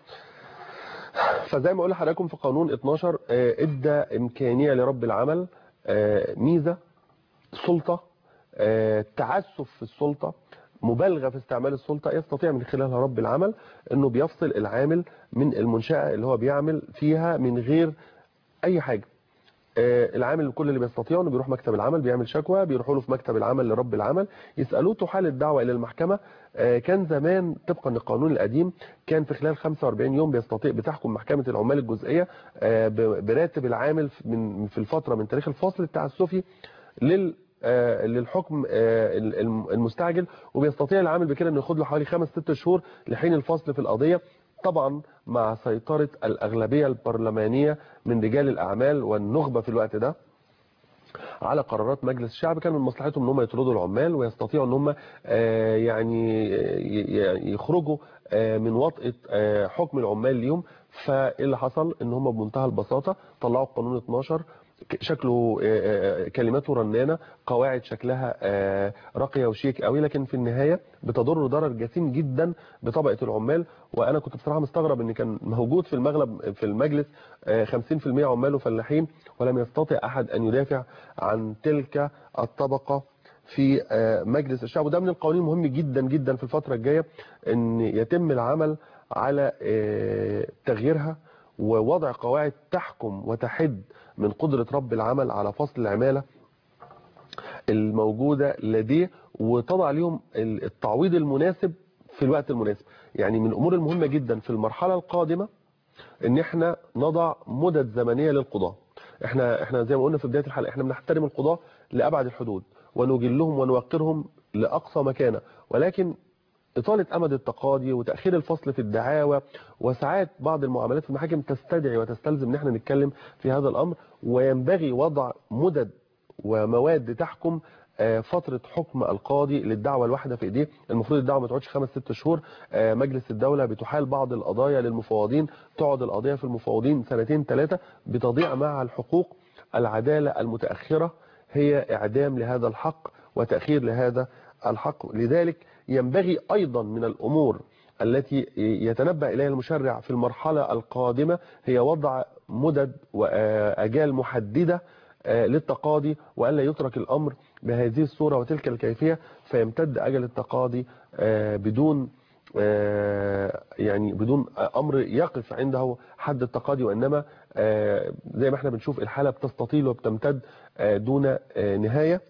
فزي ما اقول لحضراتكم في قانون 12 آه، ادى امكانيه لرب العمل آه، ميزه سلطه آه، تعسف في السلطه مبالغه في استعمال السلطه يستطيع من خلالها رب العمل انه بيفصل العامل من المنشاه اللي هو بيعمل فيها من غير اي حاجه آه، العامل كل اللي بيستطيعه انه بيروح مكتب العمل بيعمل شكوى بيروحوا له في مكتب العمل لرب العمل يسالوه تحال الدعوه الى المحكمه آه، كان زمان طبقا للقانون القديم كان في خلال 45 يوم بيستطيع بتحكم محكمه العمال الجزئيه آه، ب- براتب العامل في- من في الفتره من تاريخ الفصل التعسفي لل آه، للحكم آه، ال- الم- المستعجل وبيستطيع العامل بكده انه ياخد له حوالي خمس ست شهور لحين الفصل في القضيه طبعا مع سيطره الاغلبيه البرلمانيه من رجال الاعمال والنخبه في الوقت ده على قرارات مجلس الشعب كان من مصلحتهم ان هم يطردوا العمال ويستطيعوا ان هم آه، يعني ي- ي- يخرجوا آه، من وطئه آه، حكم العمال ليهم فايه اللي حصل ان هم بمنتهى البساطه طلعوا قانون 12 ك- شكله آه، آه، كلماته رنانه قواعد شكلها آه، راقيه وشيك قوي لكن في النهايه بتضر ضرر جسيم جدا بطبقه العمال وانا كنت بصراحه مستغرب ان كان موجود في المغلب في المجلس آه، 50% عمال وفلاحين ولم يستطع احد ان يدافع عن تلك الطبقه في آه، مجلس الشعب وده من القوانين المهم جدا جدا في الفتره الجايه ان يتم العمل على آه، تغييرها ووضع قواعد تحكم وتحد من قدره رب العمل على فصل العماله الموجوده لديه وتضع لهم التعويض المناسب في الوقت المناسب يعني من الامور المهمه جدا في المرحله القادمه ان احنا نضع مدد زمنيه للقضاه احنا احنا زي ما قلنا في بدايه الحلقه احنا بنحترم القضاه لابعد الحدود ونجلهم ونوقرهم لاقصى مكانه ولكن إطالة أمد التقاضي وتأخير الفصل في الدعاوى وساعات بعض المعاملات في المحاكم تستدعي وتستلزم ان احنا نتكلم في هذا الأمر وينبغي وضع مدد ومواد تحكم آه، فترة حكم القاضي للدعوة الواحدة في ايديه المفروض الدعوة ما تقعدش خمس ست شهور آه، مجلس الدولة بتحال بعض القضايا للمفوضين تقعد القضية في المفوضين سنتين ثلاثة بتضيع مع الحقوق العدالة المتأخرة هي إعدام لهذا الحق وتأخير لهذا الحق لذلك ينبغي أيضا من الأمور التي يتنبأ إليها المشرع في المرحلة القادمة هي وضع مدد وأجال محددة آه، للتقاضي وألا يترك الأمر بهذه الصورة وتلك الكيفية فيمتد أجل التقاضي آه، بدون آه، يعني بدون أمر يقف عنده حد التقاضي وإنما آه، زي ما احنا بنشوف الحالة بتستطيل وبتمتد آه، دون آه، نهاية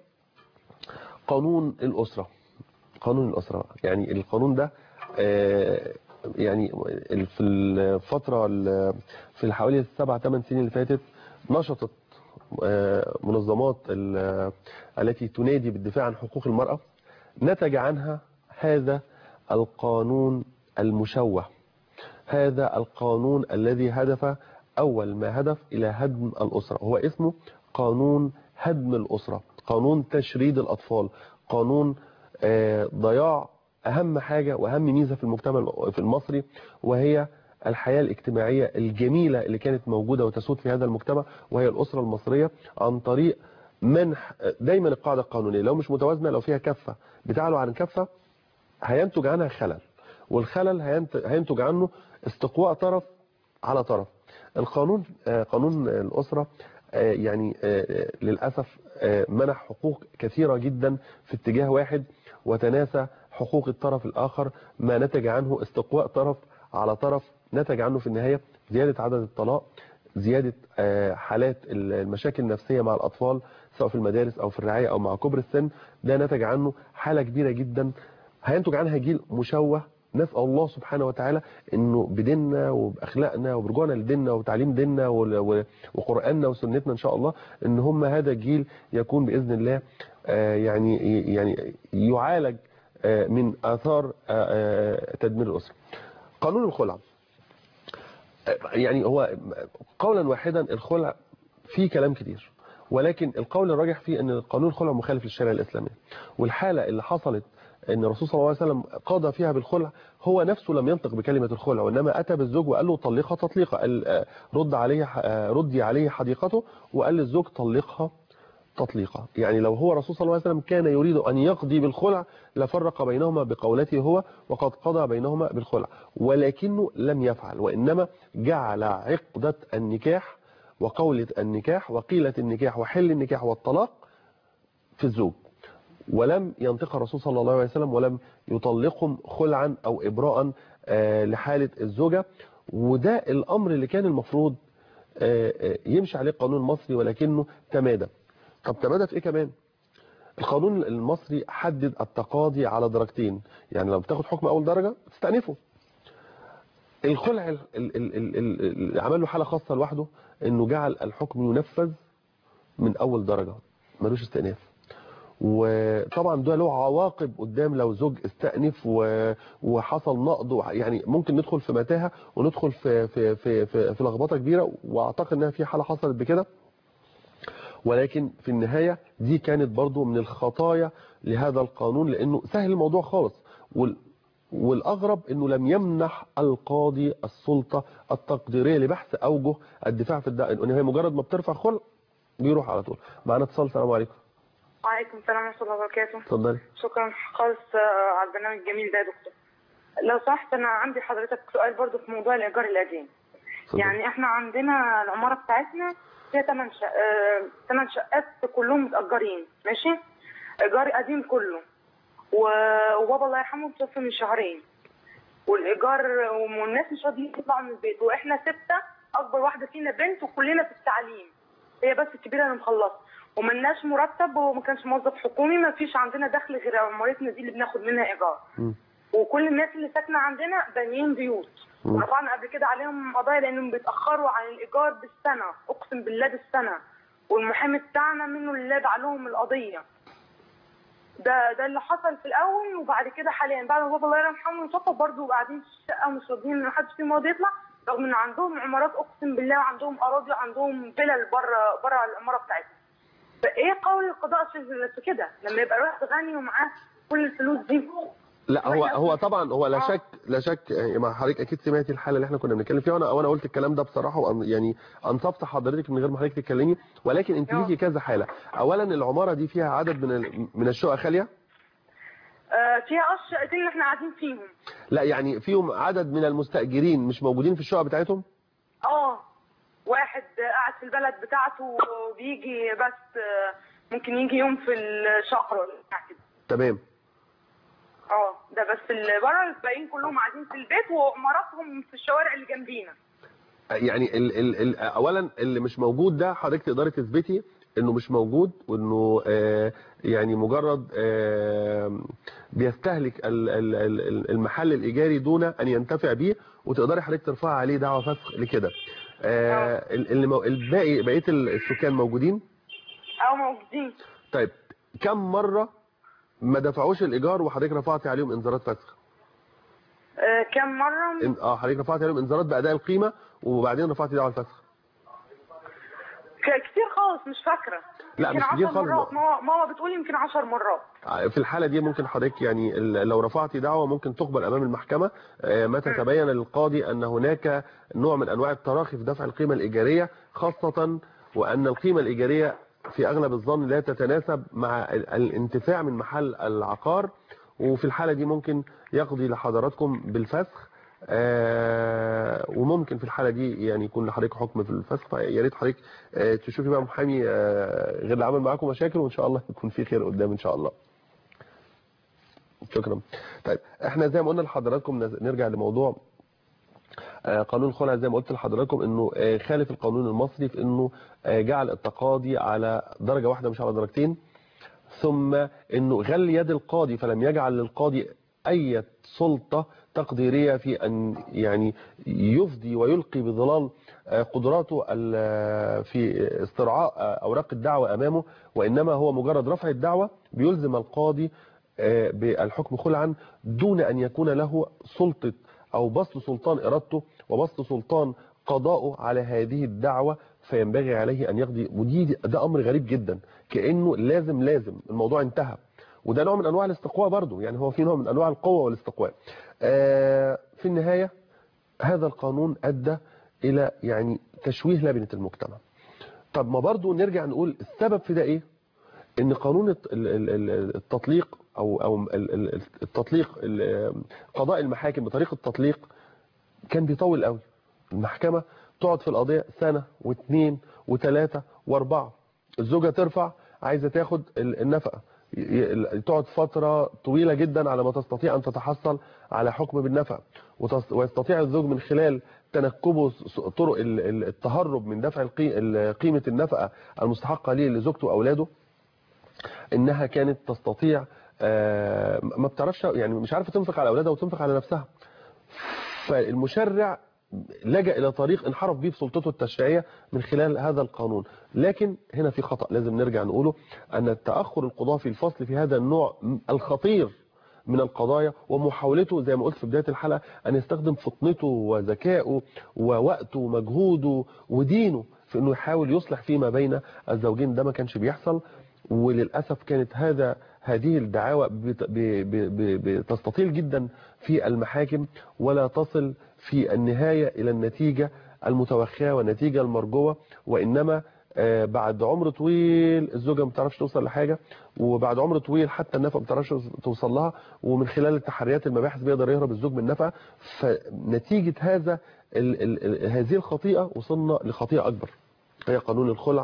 قانون الأسرة قانون الأسرة يعني القانون ده آه، يعني ال- في الفترة ال- في حوالي السبع ثمان سنين اللي فاتت نشطت آه، منظمات ال- التي تنادي بالدفاع عن حقوق المرأة نتج عنها هذا القانون المشوه هذا القانون الذي هدف أول ما هدف إلى هدم الأسرة هو اسمه قانون هدم الأسرة قانون تشريد الأطفال قانون آه، ضياع أهم حاجة وأهم ميزة في المجتمع في المصري وهي الحياة الاجتماعية الجميلة اللي كانت موجودة وتسود في هذا المجتمع وهي الأسرة المصرية عن طريق منح دايما القاعدة القانونية لو مش متوازنة لو فيها كفة بتعلو عن كفة هينتج عنها خلل والخلل هينت- هينتج عنه استقواء طرف على طرف القانون آه، قانون الأسرة آه، يعني آه، للأسف آه، منح حقوق كثيرة جدا في اتجاه واحد وتناسى حقوق الطرف الآخر ما نتج عنه استقواء طرف على طرف نتج عنه في النهاية زيادة عدد الطلاق زيادة آه، حالات المشاكل النفسية مع الأطفال سواء في المدارس أو في الرعاية أو مع كبر السن ده نتج عنه حالة كبيرة جدا هينتج عنها جيل مشوه نسأل الله سبحانه وتعالى انه بديننا وباخلاقنا وبرجوعنا لديننا وتعليم ديننا وال- و- وقرآننا وسنتنا ان شاء الله ان هم هذا الجيل يكون باذن الله آه، يعني يعني يعالج آه، من اثار آه، آه، تدمير الاسره. قانون الخلع آه، يعني هو قولا واحدا الخلع فيه كلام كتير ولكن القول الراجح فيه ان قانون الخلع مخالف للشريعه الاسلاميه والحاله اللي حصلت ان الرسول صلى الله عليه وسلم قضى فيها بالخلع هو نفسه لم ينطق بكلمه الخلع وانما اتى بالزوج وقال له طلقها تطليقه قال آه، رد عليه آه، ردي عليه حديقته وقال للزوج طلقها تطليقا يعني لو هو الرسول صلى الله عليه وسلم كان يريد أن يقضي بالخلع لفرق بينهما بقولته هو وقد قضى بينهما بالخلع ولكنه لم يفعل وإنما جعل عقدة النكاح وقولة النكاح وقيلة النكاح وحل النكاح والطلاق في الزوج ولم ينطق الرسول صلى الله عليه وسلم ولم يطلقهم خلعا أو إبراء آه، لحالة الزوجة وده الأمر اللي كان المفروض آه، آه، يمشي عليه القانون المصري ولكنه تمادى طب تمادى في ايه كمان القانون المصري حدد التقاضي على درجتين يعني لو بتاخد حكم اول درجة بتستأنفه الخلع ال- ال- ال- ال- ال- اللي عمل له حالة خاصة لوحده انه جعل الحكم ينفذ من اول درجة ملوش استئناف وطبعا ده له عواقب قدام لو زوج استأنف و- وحصل نقض وح- يعني ممكن ندخل في متاهة وندخل في في في في, في لخبطه كبيره واعتقد انها في حاله حصلت بكده ولكن في النهاية دي كانت برضو من الخطايا لهذا القانون لأنه سهل الموضوع خالص وال والأغرب أنه لم يمنح القاضي السلطة التقديرية لبحث أوجه الدفاع في الدعوة إن هي مجرد ما بترفع خلع بيروح على طول معنا اتصال السلام عليكم وعليكم السلام ورحمة الله وبركاته اتفضلي شكرا خالص آه، على البرنامج الجميل ده يا دكتور لو سمحت أنا عندي حضرتك سؤال برضو في موضوع الإيجار القديم اتفضلي. يعني احنا عندنا العمارة بتاعتنا فيها ثمان شق... آه، ثمان شقات كلهم متأجرين ماشي إيجار قديم كله و... وبابا الله يرحمه متوفى من شهرين والإيجار والناس مش راضيين يطلعوا من البيت وإحنا ستة أكبر واحدة فينا بنت وكلنا في التعليم هي بس الكبيرة اللي مخلصة وملناش مرتب وما كانش موظف حكومي ما فيش عندنا دخل غير عمارتنا دي اللي بناخد منها إيجار مم. وكل الناس اللي ساكنه عندنا بانيين بيوت مم. ورفعنا قبل كده عليهم قضايا لانهم بيتاخروا عن الايجار بالسنه اقسم بالله بالسنه والمحامي بتاعنا منه لله دعا لهم القضيه ده ده اللي حصل في الاول وبعد كده حاليا بعد ما بابا الله يرحمه وتوفى برضه قاعدين في الشقه مش راضيين ان حد فيهم راضي يطلع رغم ان عندهم عمارات اقسم بالله وعندهم اراضي وعندهم فلل بره بره العماره بتاعتهم فايه قول القضاء في في كده لما يبقى الواحد غني ومعاه كل الفلوس دي لا هو هو طبعا هو لا آه. شك لا شك آه، ما حضرتك اكيد سمعتي الحاله اللي احنا كنا بنتكلم فيها وانا وانا قلت الكلام ده بصراحه وأن- يعني انصفت حضرتك من غير ما حضرتك تتكلمي ولكن انت ليكي كذا حاله اولا العماره دي فيها عدد من ال- من الشقق خاليه آه فيها اه الشقتين اللي احنا قاعدين فيهم لا يعني فيهم عدد من المستاجرين مش موجودين في الشقق بتاعتهم اه واحد قاعد في البلد بتاعته وبيجي بس آه، ممكن يجي يوم في الشهر ولا بتاع كده تمام اه ده بس اللي بره الباقيين كلهم قاعدين في البيت وعماراتهم في الشوارع اللي جنبينا يعني ال ال ال اولا اللي مش موجود ده حضرتك تقدري تثبتي انه مش موجود وانه آه يعني مجرد آه بيستهلك ال- ال- ال- المحل الايجاري دون ان ينتفع به وتقدري حضرتك ترفعي عليه دعوى فسخ لكده آه ال- اللي مو- الباقي بقيه السكان موجودين او موجودين طيب كم مره ما دفعوش الايجار وحضرتك رفعتي عليهم انذارات فسخ آه كم مره إن- اه حضرتك رفعتي عليهم انذارات باداء القيمه وبعدين رفعتي دعوى الفسخ ك- كتير خالص مش فاكره لا، يمكن مش كتير 10 خالص. مرات ماما ماما بتقول يمكن 10 مرات في الحالة دي ممكن حضرتك يعني ال- لو رفعتي دعوة ممكن تقبل أمام المحكمة آه، متى تبين للقاضي أن هناك نوع من أنواع التراخي في دفع القيمة الإيجارية خاصة وأن القيمة الإيجارية في أغلب الظن لا تتناسب مع ال- الانتفاع من محل العقار وفي الحالة دي ممكن يقضي لحضراتكم بالفسخ آه، وممكن في الحالة دي يعني يكون لحضرتك حكم في الفسخ فيا ريت حضرتك آه، تشوفي بقى محامي آه، غير اللي عمل معاكم مشاكل وإن شاء الله يكون في خير قدام إن شاء الله شكرا طيب احنا زي ما قلنا لحضراتكم نز- نرجع لموضوع آه، قانون الخلع زي ما قلت لحضراتكم انه آه، خالف القانون المصري في انه آه، جعل التقاضي على درجة واحدة مش على درجتين ثم انه غل يد القاضي فلم يجعل للقاضي اي سلطة تقديرية في ان يعني يفضي ويلقي بظلال آه، قدراته ال- في استرعاء آه، اوراق الدعوة امامه وانما هو مجرد رفع الدعوة بيلزم القاضي آه، بالحكم خلعا دون ان يكون له سلطة او بسط سلطان ارادته وبسط سلطان قضاؤه على هذه الدعوة فينبغي عليه ان يقضي ودي ده امر غريب جدا كانه لازم لازم الموضوع انتهى وده نوع من انواع الاستقواء برضه يعني هو في نوع من انواع القوه والاستقواء آه، في النهايه هذا القانون ادى الى يعني تشويه لبنه المجتمع طب ما برضه نرجع نقول السبب في ده ايه ان قانون الت- ال- ال- ال- التطليق او او ال- ال- التطليق ال- قضاء المحاكم بطريقه التطليق كان بيطول قوي المحكمة تقعد في القضية سنة واثنين وثلاثة واربعة الزوجة ترفع عايزة تاخد ال- النفقة ي- ي- تقعد فترة طويلة جدا على ما تستطيع أن تتحصل على حكم بالنفقة وتس- ويستطيع الزوج من خلال تنكبه س- طرق ال- ال- التهرب من دفع القي- ال- قيمة النفقة المستحقة ليه لزوجته وأولاده انها كانت تستطيع آه، ما بتعرفش يعني مش عارفه تنفق على اولادها وتنفق على نفسها فالمشرع لجأ الى طريق انحرف بيه بسلطته التشريعيه من خلال هذا القانون لكن هنا في خطأ لازم نرجع نقوله ان التأخر القضاء في الفصل في هذا النوع الخطير من القضايا ومحاولته زي ما قلت في بداية الحلقة أن يستخدم فطنته وذكائه ووقته ومجهوده ودينه في أنه يحاول يصلح فيما بين الزوجين ده ما كانش بيحصل وللأسف كانت هذا هذه الدعاوى بت- ب- ب- ب- بتستطيل جدا في المحاكم ولا تصل في النهاية إلى النتيجة المتوخية والنتيجة المرجوة وإنما آه، بعد عمر طويل الزوجة ما بتعرفش توصل لحاجة وبعد عمر طويل حتى النفقة ما بتعرفش توصل لها ومن خلال التحريات المباحث بيقدر يهرب الزوج من النفقة فنتيجة هذا ال ال ال هذه الخطيئة وصلنا لخطيئة أكبر هي قانون الخلع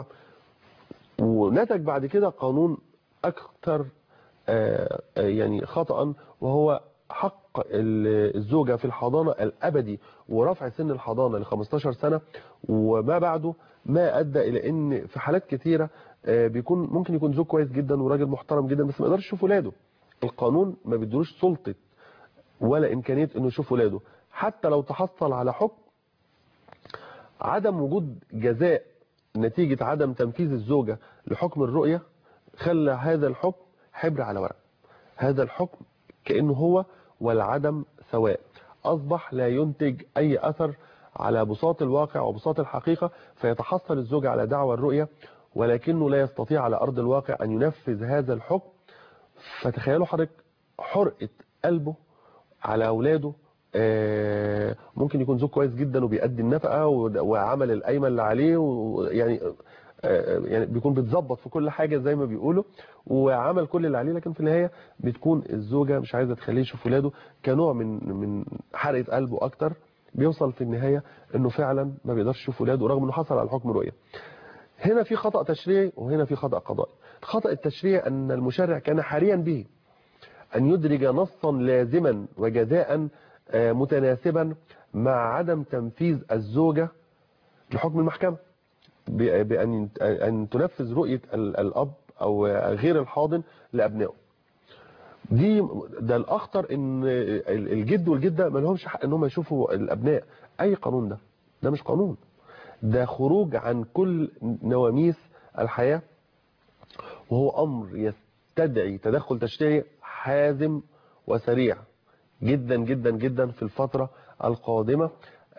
ونتج بعد كده قانون أكثر آه، آه، يعني خطأ وهو حق ال- الزوجة في الحضانة الأبدي ورفع سن الحضانة ل 15 سنة وما بعده ما أدى إلى أن في حالات كثيرة آه، بيكون ممكن يكون زوج كويس جدا وراجل محترم جدا بس ما يقدرش يشوف ولاده القانون ما بيدروش سلطة ولا إمكانية أنه يشوف ولاده حتى لو تحصل على حكم عدم وجود جزاء نتيجة عدم تنفيذ الزوجة لحكم الرؤية خلى هذا الحكم حبر على ورق هذا الحكم كأنه هو والعدم سواء أصبح لا ينتج أي أثر على بساط الواقع وبساط الحقيقة فيتحصل الزوج على دعوى الرؤية ولكنه لا يستطيع على أرض الواقع أن ينفذ هذا الحكم فتخيلوا حضرتك حرقة قلبه على أولاده آه، ممكن يكون زوج كويس جدا وبيأدي النفقة و- وعمل القايمة اللي عليه ويعني آه، يعني بيكون بيتظبط في كل حاجة زي ما بيقولوا وعمل كل اللي عليه لكن في النهاية بتكون الزوجة مش عايزة تخليه يشوف ولاده كنوع من من حرقة قلبه أكتر بيوصل في النهاية انه فعلا ما بيقدرش يشوف ولاده رغم انه حصل على حكم رؤية هنا في خطأ تشريعي وهنا في خطأ قضائي الخطأ التشريعي أن المشرع كان حريا به أن يدرج نصا لازما وجزاء آه، متناسبا مع عدم تنفيذ الزوجة لحكم المحكمة ب- بأن أن تنفذ رؤية ال- الأب أو غير الحاضن لأبنائه دي ده الأخطر إن ال- الجد والجدة ما لهمش حق إن هم يشوفوا الأبناء أي قانون ده ده مش قانون ده خروج عن كل نواميس الحياة وهو أمر يستدعي تدخل تشريعي حازم وسريع جدا جدا جدا في الفترة القادمة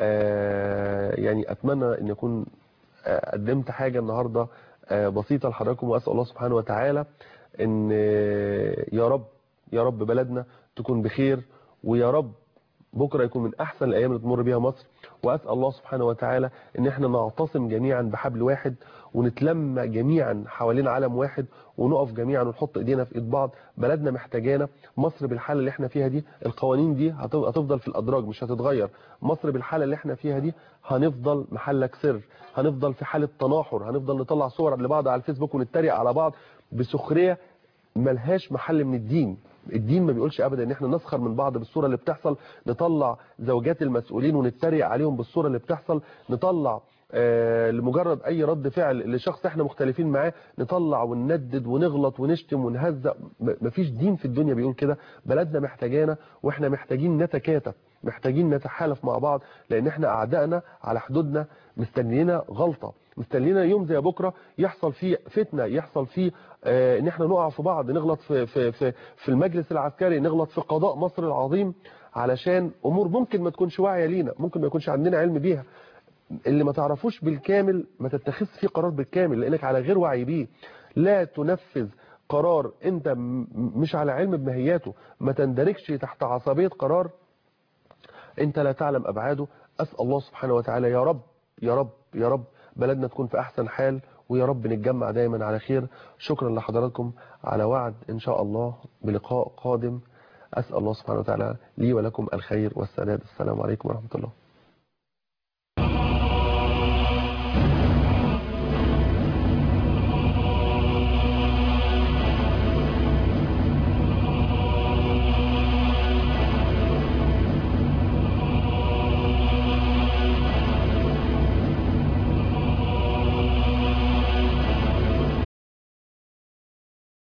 آه، يعني أتمنى أن يكون آه، قدمت حاجة النهاردة آه، بسيطة لحضراتكم وأسأل الله سبحانه وتعالى أن آه، يا رب يا رب بلدنا تكون بخير ويا رب بكرة يكون من أحسن الأيام اللي تمر بيها مصر وأسأل الله سبحانه وتعالى أن احنا نعتصم جميعا بحبل واحد ونتلم جميعا حوالين علم واحد ونقف جميعا ونحط ايدينا في ايد بعض بلدنا محتاجانا مصر بالحالة اللي احنا فيها دي القوانين دي هتف- هتفضل في الأدراج مش هتتغير مصر بالحالة اللي احنا فيها دي هنفضل محلك سر هنفضل في حالة تناحر هنفضل نطلع صور لبعض على الفيسبوك ونتريق على بعض بسخرية ملهاش محل من الدين الدين ما بيقولش ابدا ان احنا نسخر من بعض بالصوره اللي بتحصل نطلع زوجات المسؤولين ونتريق عليهم بالصوره اللي بتحصل نطلع آه لمجرد اي رد فعل لشخص احنا مختلفين معاه نطلع ونندد ونغلط ونشتم ونهزق م- مفيش دين في الدنيا بيقول كده بلدنا محتاجانا واحنا محتاجين نتكاتف محتاجين نتحالف مع بعض لان احنا اعدائنا على حدودنا مستنينا غلطه مستنينا يوم زي بكره يحصل فيه فتنه يحصل فيه آه، ان احنا نقع في بعض نغلط في في في في المجلس العسكري نغلط في قضاء مصر العظيم علشان امور ممكن ما تكونش واعيه لينا ممكن ما يكونش عندنا علم بيها اللي ما تعرفوش بالكامل ما تتخذ فيه قرار بالكامل لانك على غير وعي بيه لا تنفذ قرار انت م- مش على علم بماهياته ما تندركش تحت عصبيه قرار انت لا تعلم ابعاده اسال الله سبحانه وتعالى يا رب يا رب يا رب بلدنا تكون في احسن حال ويا رب نتجمع دايما على خير شكرا لحضراتكم على وعد ان شاء الله بلقاء قادم اسال الله سبحانه وتعالى لي ولكم الخير والسداد السلام عليكم ورحمه الله